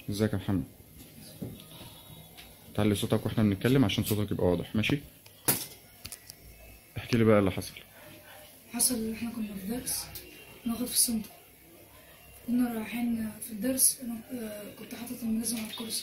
ازيك يا محمد تعلي صوتك واحنا بنتكلم عشان صوتك يبقى واضح ماشي احكي لي بقى اللي حصل حصل ان احنا كنا في درس ناخد في السنتر كنا رايحين في الدرس انا آه، كنت حاطط الملازم على الكرسي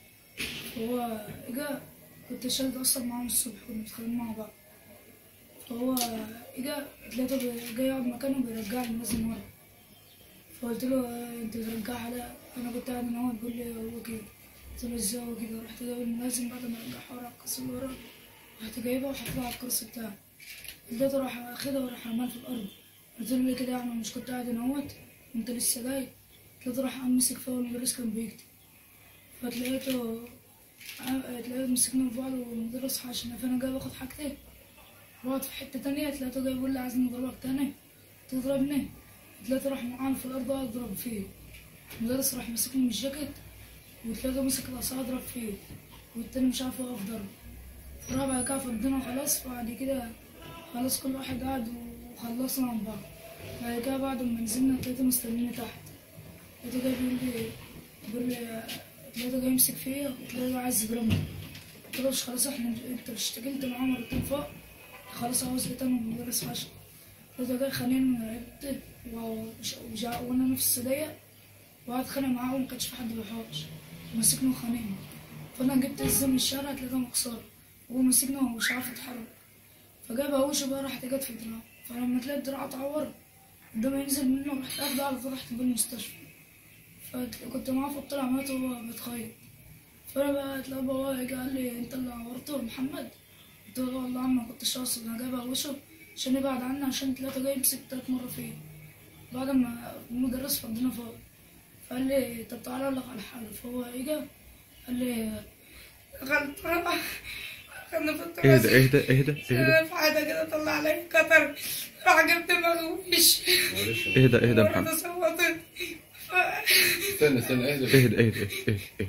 فهو اجا كنت شاد اصلا معاه من الصبح كنا متخانقين مع بعض فهو اجا لقيته بي- جاي يقعد مكانه بيرجع لي الملازم ورا فقلت له آه، انت بترجعها لا انا كنت قاعد ان هو بيقول لي هو كده قلت له ازاي هو كده رحت جايب الملازم بعد ما رجعها ورا على الكرسي اللي ورا رحت جايبها وحطيتها على الكرسي بتاعي لقيته راح اخدها وراح رماها في الارض قلت له ليه كده يا عم مش كنت قاعد هنا اهوت وانت لسه جاي لقيته راح قام مسك فيا والمدرس كان بيكتب فتلاقيته آه، تلاقيه مسكنا في بعض والمدرس حاشنا فانا جاي باخد حاجتين رحت في حتة تانية تلاقيته جاي بيقول لي عايزين نضربك تاني تضربني تلاقيته راح معانا في الأرض قاعد يضرب فيه المدرس راح مسكني من الجاكيت وتلاقيه مسك العصا ضرب فيه والتاني مش عارف يوقف ضرب فراح بعد كده فضينا خلاص بعد كده خلاص كل واحد قعد وخلصنا عن بعض بعد كده بعد ما نزلنا لقيته مستنيني تحت لقيته جاي بيقول لي بيقول لي لقيته جاي يمسك فيا لقيته عايز يضربني قلت له مش خلاص احنا انت مش اشتغلت معاه مرتين فوق خلاص عاوز ايه تاني من المدرس فشل لقيته جاي خانقني وعبت وش- وجا- وانا نفس السدية وقعد اتخانق معاه وما كانش في حد بيحوش مسكني وخانقني فانا جبت الزم من الشارع لقيته مكسور وهو مسكني ومش عارف يتحرك فجاب هوشه بقى راحت جت في دراعه فلما تلاقي الدراع اتعور قدام ينزل منه رحت اخده على طول رحت بالمستشفى فكنت معاه في الطلع مات وهو بيتخيط فانا بقى تلاقي بابا جه قال لي انت اللي عورته يا محمد قلت له والله يا عم ما كنتش قاصد انا جايب هوشه عشان يبعد عني عشان تلاته جاي يمسك تلات مرة فيا بعد ما المدرس فضينا فوق فقال لي طب تعالى اقول لك على حاجه فهو اجا قال لي غلط انا كنت اهدى اهدى اهدى اهدى انا في حاجه كده طلع علي قطر راح جبت دماغي وش اهدى اهدى يا محمد ورحت صوتت ف- استنى استنى اهدى اهدى اهدى اهدى اهدى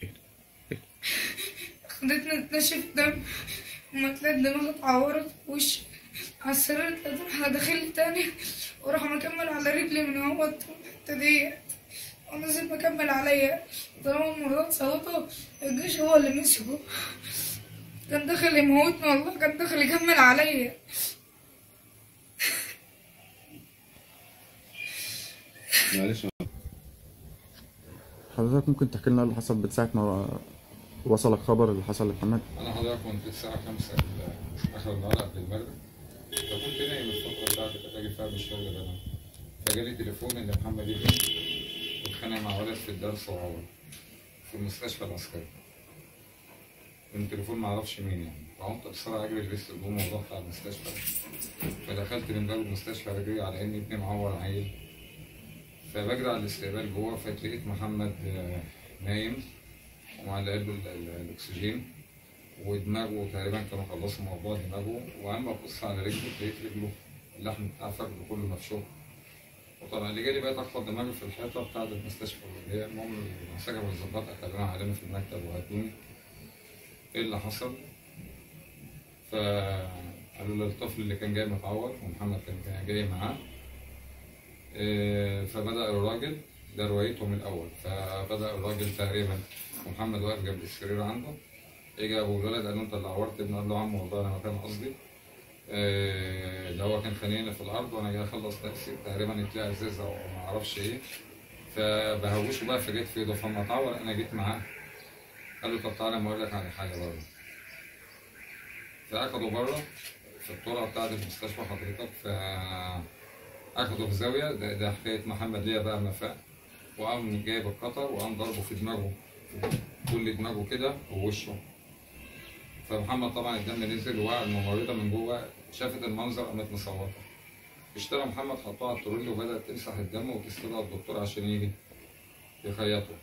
خدتني اتنشف دم وما تلاقي دماغي اتعورت وش على السرير لقيت راح داخل لي تاني وراح مكمل على رجلي من اهوت الحتة ديت ونزل مكمل عليا طالما مرات صوته الجيش هو اللي مسكه كان داخل يموتني والله كان داخل يكمل عليا معلش حضرتك ممكن تحكي لنا اللي حصل من ساعة ما وصلك خبر اللي حصل لمحمد انا حضرتك كنت الساعه 5 اخر النهار قبل المغرب فكنت نايم الفتره بتاعتي كنت اجي فيها من الشغل بنام فجالي تليفون ان محمد ابني اتخانق مع ولد في الدرس وعور في المستشفى العسكري من تليفون معرفش مين يعني فقمت بسرعه اجري لبست الهدوم ورحت على المستشفى فدخلت من باب المستشفى رجلي على ان ابني معور عيل فبجري على الاستقبال جوه فلقيت محمد آه، نايم ومعلق له ال- ال- الاكسجين ودماغه تقريبا كانوا خلصوا موضوع دماغه واما ابص على رجله لقيت رجله اللحم بتاع فخذه كله مفشوخ وطبعا اللي جالي بقى اخبط دماغي في الحيطه بتاعت المستشفى اللي هي المهم العساكر والظباط اكلمها علينا في المكتب وهاتوني ايه اللي حصل فقالوا لي الطفل اللي كان جاي متعور ومحمد كان كان جاي معاه إيه، فبدأ الراجل ده روايتهم الأول فبدأ الراجل تقريبا ومحمد واقف جنب السرير عنده اجى ابو الولد قال له انت اللي عورت ابني قال له يا عم والله انا ما كان قصدي آه، ده هو كان خانقني في الارض وانا جاي اخلص تاكسي تقريبا اتلقى ازازه او ما اعرفش ايه فبهوشه بقى فجيت في ايده فلما اتعور انا جيت معاه قال له طب تعالى ما اقول لك على حاجه بره فاخدوا بره في الطرقه بتاعت المستشفى حضرتك ف اخده في زاويه ده, ده حكايه محمد ليا بقى ما فاق وقام جايب القطر وقام ضربه في دماغه كل دماغه كده ووشه فمحمد طبعا الدم نزل وقع الممرضه من جوه شافت المنظر قامت مصوته اشترى محمد حطوه على الترول وبدات تمسح الدم وتستدعي الدكتور عشان يجي يخيطه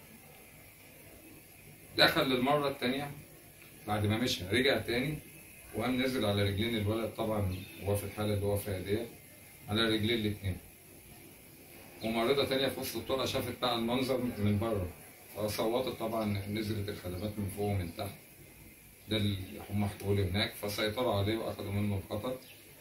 دخل للمره الثانيه بعد ما مشى رجع تاني وقام نزل على رجلين الولد طبعا وهو في الحاله اللي هو فيها ديت على رجلين الاتنين ممرضة تانية في وسط الطرقة شافت بقى المنظر من بره فصوتت طبعا نزلت الخدمات من فوق ومن تحت ده اللي هم حكوا هناك فسيطروا عليه واخدوا منه الخطر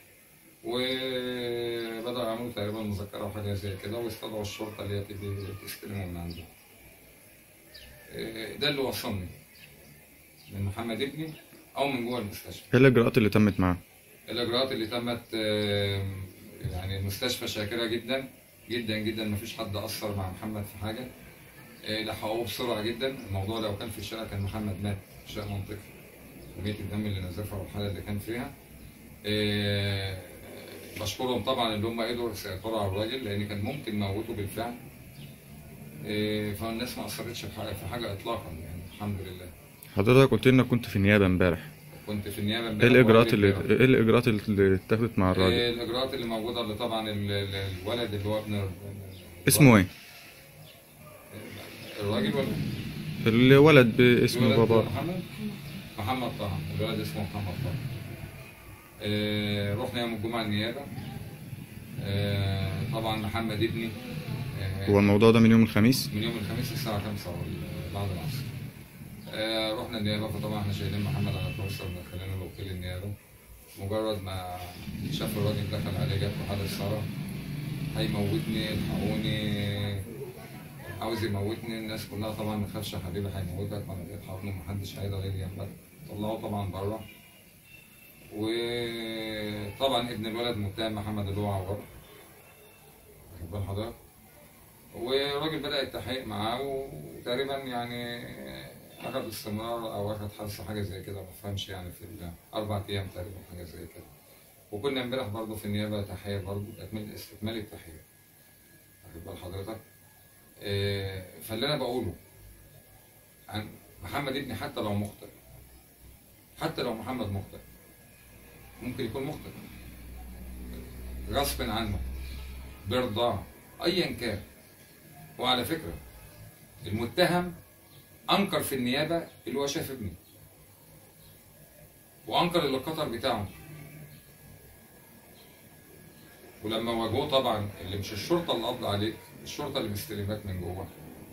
وبدأوا يعملوا تقريبا مذكرة أو حاجة زي كده واستدعوا الشرطة اللي هي تيجي تستلمه من عنده آه، ده اللي وصلني من محمد ابني او من جوه المستشفى ايه الاجراءات اللي تمت معاه الاجراءات اللي تمت آه، يعني المستشفى شاكره جدا جدا جدا ما فيش حد اثر مع محمد في حاجه آه، لحقوه بسرعه جدا الموضوع لو كان في الشارع كان محمد مات شيء منطقي كميه الدم اللي نزفها والحاله اللي كان فيها آه، بشكرهم طبعا اللي هم قدروا يسيطروا على الراجل لان كان ممكن موته بالفعل آه، فالناس ما اثرتش في حاجه في حاجه اطلاقا يعني الحمد لله حضرتك قلت لي انك كنت في النيابه امبارح كنت في النيابه ايه امبارح الاجراءات وقابل اللي ايه الاجراءات اللي اتخذت مع الراجل آه، الاجراءات اللي موجوده اللي طبعا ال- ال- الولد اللي هو ابن اسمه ايه الراجل ولا الولد باسم الولد بابا محمد محمد طه الولد اسمه محمد طه آه، رحنا يوم الجمعه النيابه آه، طبعا محمد ابني آه، هو الموضوع ده من يوم الخميس من يوم الخميس الساعه 5 وال- بعد العصر آه، رحنا النيابه فطبعا احنا شايلين محمد على الكرسي ومدخلينه لوكيل النيابه مجرد ما شاف الراجل دخل عليه جات له حاله صرع هيموتني الحقوني عاوز يموتني الناس كلها طبعا ما تخافش يا حبيبي هيموتك وانا جيت حاضنه محدش هيقدر يجي جنبك طلعوه طبعا بره وطبعا ابن الولد متهم محمد اللي هو عوار واخد بال حضرتك والراجل بدأ التحقيق معاه وتقريبا يعني أخذ استمرار أو أخذ حبس حاجة زي كده ما بفهمش يعني في أربع أيام تقريبا حاجة زي كده وكنا امبارح برضه في النيابة تحية برضه تكمل استكمال التحية واخد بال حضرتك آه، فاللي أنا بقوله عن محمد ابني حتى لو مخطئ حتى لو محمد مخطئ ممكن يكون مخطئ غصب عنه برضاه ايا كان وعلى فكره المتهم انكر في النيابه اللي هو شاف ابني وانكر اللقطر بتاعه ولما واجهوه طبعا اللي مش الشرطه اللي قبض عليك الشرطه اللي مستلماك من جوه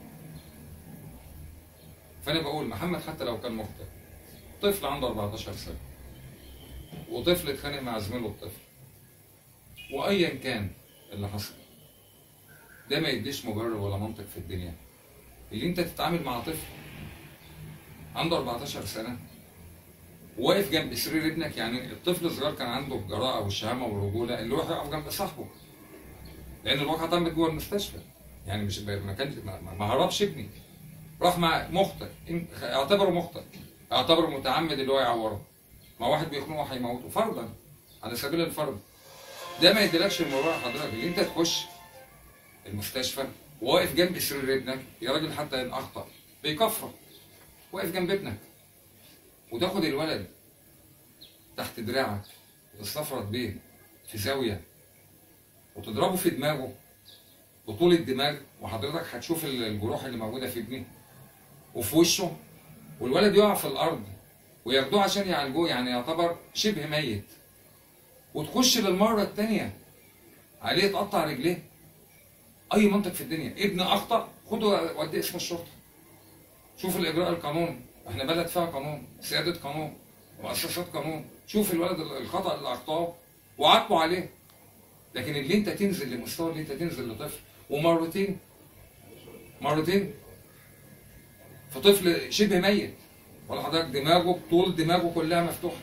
فانا بقول محمد حتى لو كان مخطئ طفل عنده 14 سنه وطفل اتخانق مع زميله الطفل وايا كان اللي حصل ده ما يديش مبرر ولا منطق في الدنيا اللي انت تتعامل مع طفل عنده 14 سنه واقف جنب سرير ابنك يعني الطفل الصغير كان عنده الجراءه والشهامه والرجوله اللي يروح يقف جنب صاحبه لان الواقعه تمت جوه المستشفى يعني مش ما كانش ما ما هربش ابني راح مع مخطئ إن- اعتبره مخطئ اعتبره متعمد اللي هو يعوره ما واحد بيخنقه هيموته فرضا على سبيل الفرض ده ما يديلكش المبرر حضرتك اللي انت تخش المستشفى وواقف جنب سرير ابنك يا راجل حتى ان اخطا بيكفر واقف جنب ابنك وتاخد الولد تحت دراعك وتستفرد بيه في زاويه وتضربه في دماغه بطول الدماغ وحضرتك هتشوف ال- الجروح اللي موجوده في ابني وفي وشه والولد يقع في الارض وياخدوه عشان يعالجوه يعني يعتبر شبه ميت وتخش للمره الثانيه عليه تقطع رجليه اي منطق في الدنيا ابن اخطا خده وديه اسم الشرطه شوف الاجراء القانوني احنا بلد فيها قانون سياده قانون مؤسسات قانون شوف الولد الخطا اللي اخطاه وعاقبه عليه لكن اللي انت تنزل لمستوى اللي انت تنزل لطفل ومرتين مرتين في طفل شبه ميت ولا حضرتك دماغه طول دماغه كلها مفتوحه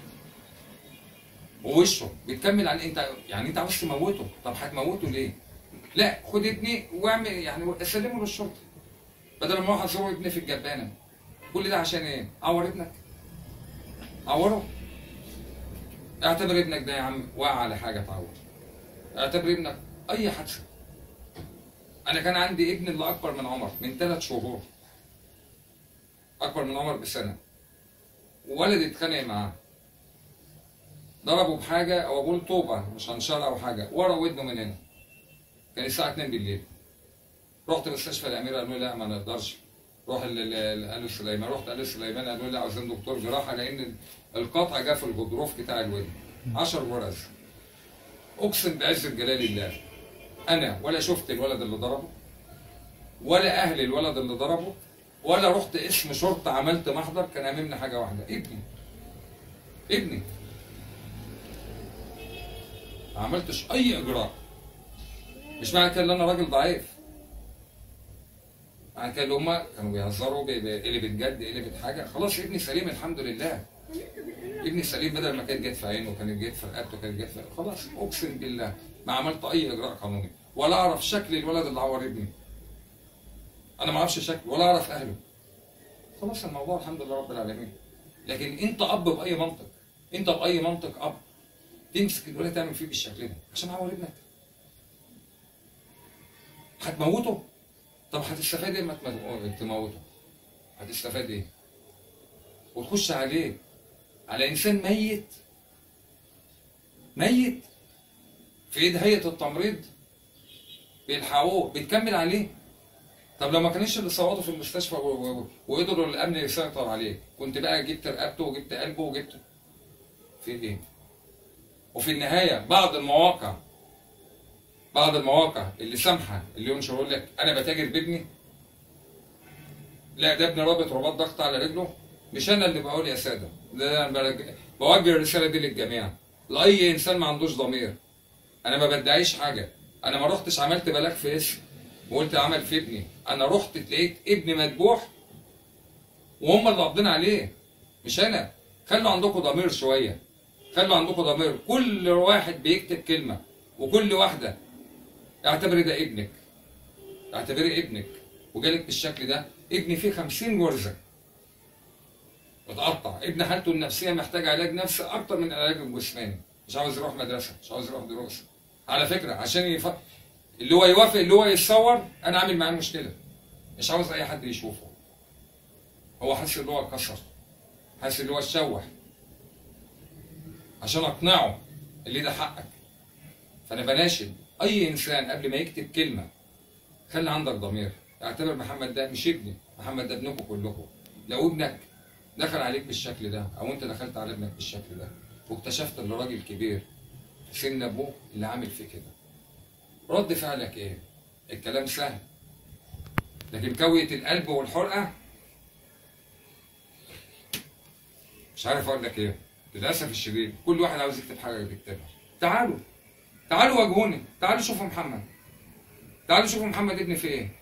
ووشه بتكمل عن انت يعني انت عاوز تموته طب هتموته ليه؟ لا خد ابني واعمل يعني سلمه للشرطه بدل ما اروح ازور ابني في الجبانه كل ده عشان ايه؟ عور ابنك عوره اعتبر ابنك ده يا عم وقع على حاجه تعور اعتبر ابنك اي حادثه انا كان عندي ابن اللي اكبر من عمر من ثلاث شهور اكبر من عمر بسنه وولد اتخانق معاه ضربه بحاجه او اقول طوبه مش هنشار او حاجه ورا ودنه من هنا كان الساعه 2 بالليل رحت مستشفى الاميره قالوا لي لا ما نقدرش روح ال- ال- قالوا سليمان رحت قالوا سليمان قالوا لي عاوزين دكتور جراحه لان القطع جه في الغضروف بتاع الودن 10 غرز اقسم بعزه جلال الله انا ولا شفت الولد اللي ضربه ولا اهل الولد اللي ضربه ولا رحت اسم شرطه عملت محضر كان امامنا حاجه واحده ابني ابني ما عملتش اي اجراء مش معنى كده ان انا راجل ضعيف بعد كده اللي هم كانوا بيهزروا بي- بي- قلبت جد قلبت حاجه خلاص ابني سليم الحمد لله ابني سليم بدل ما كانت جت في عينه كانت جت في رقبته كانت جت في خلاص اقسم بالله ما عملت اي اجراء قانوني ولا اعرف شكل الولد اللي عور ابني انا ما اعرفش شكله ولا اعرف اهله خلاص الموضوع الحمد لله رب العالمين لكن انت اب باي منطق انت باي منطق اب تمسك الولد تعمل فيه بالشكل ده عشان عور ابنك هتموته طب هتستفاد ايه ما تمو- تموته هتستفاد ايه وتخش عليه على انسان ميت ميت في ايد هيئه التمريض بيلحقوه بتكمل عليه طب لو ما كانش اللي صوتوا في المستشفى و- و- وقدروا الامن يسيطر عليه كنت بقى جبت رقبته وجبت قلبه وجبت في ايه وفي النهايه بعض المواقع بعض المواقع اللي سامحه اللي ينشر يقول لك انا بتاجر بابني لا ده ابني رابط رباط ضغط على رجله مش انا اللي بقول يا ساده ده انا برج- بوجه الرساله دي للجميع لاي انسان ما عندوش ضمير انا ما بدعيش حاجه انا ما رحتش عملت بلاغ في اسم وقلت عمل في ابني انا رحت لقيت ابني مذبوح وهم اللي قابضين عليه مش انا خلوا عندكم ضمير شويه خلوا عندكم ضمير كل واحد بيكتب كلمه وكل واحده اعتبري ده ابنك اعتبري ابنك وجالك بالشكل ده ابني فيه 50 غرزه متقطع ابن حالته النفسيه محتاج علاج نفسي اكتر من العلاج الجسماني مش عاوز يروح مدرسه مش عاوز يروح دروس على فكره عشان يف... اللي هو يوافق اللي هو يتصور انا عامل معاه مشكله مش عاوز اي حد يشوفه هو حاسس ان هو اتكسر حاسس ان هو اتشوه عشان اقنعه اللي ده حقك فانا بناشد اي انسان قبل ما يكتب كلمه خلي عندك ضمير اعتبر محمد ده مش ابني محمد ده ابنكم كلكم لو ابنك دخل عليك بالشكل ده او انت دخلت على ابنك بالشكل ده واكتشفت ان راجل كبير في سن ابوه اللي عامل فيه كده رد فعلك ايه الكلام سهل لكن كوية القلب والحرقة مش عارف اقول لك ايه للاسف الشديد كل واحد عاوز يكتب حاجه بيكتبها تعالوا تعالوا واجهوني تعالوا شوفوا محمد تعالوا شوفوا محمد ابني في ايه